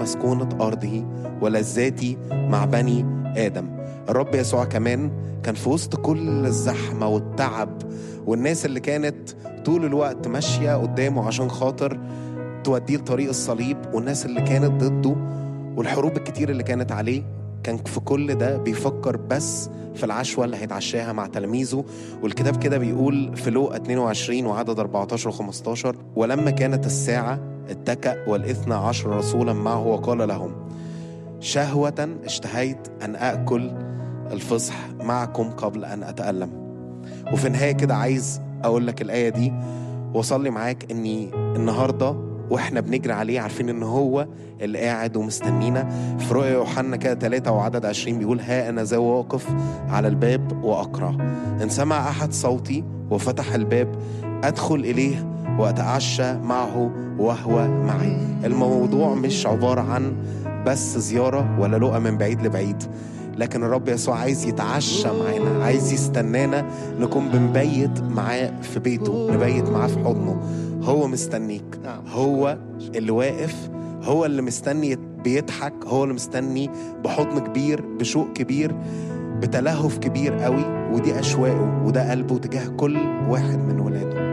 مسكونة أرضه ولذاتي مع بني آدم الرب يسوع كمان كان في وسط كل الزحمة والتعب والناس اللي كانت طول الوقت ماشية قدامه عشان خاطر توديه لطريق الصليب والناس اللي كانت ضده والحروب الكتير اللي كانت عليه كان في كل ده بيفكر بس في العشوة اللي هيتعشاها مع تلاميذه والكتاب كده بيقول في لوقا 22 وعدد 14 و15 ولما كانت الساعة اتكأ والاثنى عشر رسولا معه وقال لهم شهوة اشتهيت أن أكل الفصح معكم قبل أن أتألم وفي النهاية كده عايز أقول لك الآية دي وأصلي معاك إني النهاردة واحنا بنجري عليه عارفين ان هو اللي قاعد ومستنينا في رؤيا يوحنا كده ثلاثة وعدد عشرين بيقول ها انا ذا واقف على الباب واقرع ان سمع احد صوتي وفتح الباب ادخل اليه واتعشى معه وهو معي الموضوع مش عبارة عن بس زيارة ولا لقى من بعيد لبعيد لكن الرب يسوع عايز يتعشى معانا عايز يستنانا نكون بنبيت معاه في بيته نبيت معاه في حضنه هو مستنيك هو اللي واقف هو اللي مستني بيضحك هو اللي مستني بحضن كبير بشوق كبير بتلهف كبير قوي ودي أشواقه وده قلبه تجاه كل واحد من ولاده